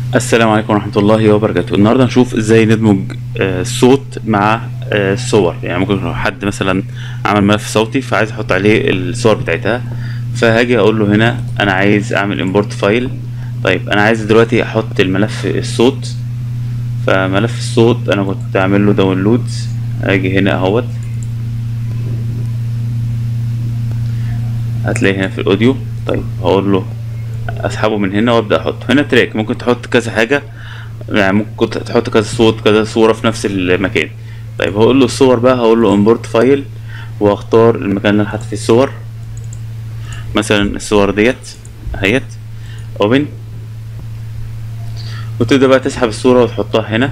السلام عليكم ورحمة الله وبركاته النهاردة هنشوف ازاي ندمج آه، الصوت مع آه، الصور يعني ممكن حد مثلا عمل ملف صوتي فعايز احط عليه الصور بتاعتها فهاجي اقول له هنا انا عايز اعمل امبورت فايل طيب انا عايز دلوقتي احط الملف الصوت فملف الصوت انا كنت اعمل له داونلود اجي هنا اهوت هتلاقي هنا في الاوديو طيب هقول له اسحبه من هنا وابدا احطه هنا تراك ممكن تحط كذا حاجه يعني ممكن تحط كذا صوت كذا صوره في نفس المكان طيب هقول له الصور بقى هقول له امبورت فايل واختار المكان اللي انا حاطط فيه الصور مثلا الصور ديت اهيت اوبن وتبدا بقى تسحب الصوره وتحطها هنا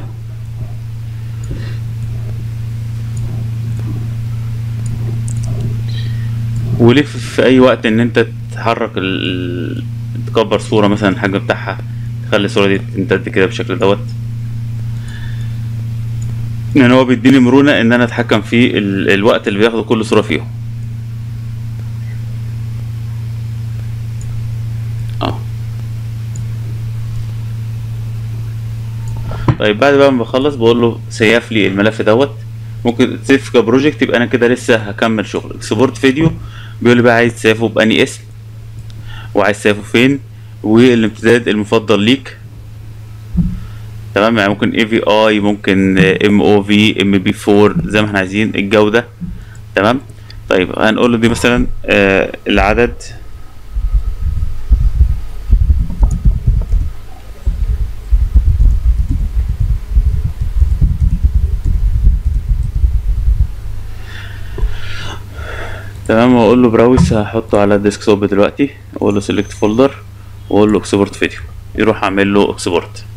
ولف في اي وقت ان انت تحرك ال... تكبر صورة مثلا الحجم بتاعها تخلي الصورة دي تمتد كده بالشكل دوت يعني هو بيديني مرونة ان انا اتحكم في ال... الوقت اللي بياخده كل صورة فيهم اه طيب بعد بقى ما بخلص بقول له سيف لي الملف دوت ممكن تسيف كبروجكت يبقى انا كده لسه هكمل شغل اكسبورت فيديو بيقول لي بقى عايز تسيفه بأني اسم وعايز تسيفه فين والامتداد المفضل ليك تمام يعني ممكن اي في اي ممكن ام او في ام بي 4 زي ما احنا عايزين الجودة تمام طيب هنقول له دي مثلا آه العدد تمام واقول له براوس هحطه على الديسكتوب دلوقتي اقول له سيلكت فولدر واقول له اكسبورت فيديو يروح اعمل له اكسبورت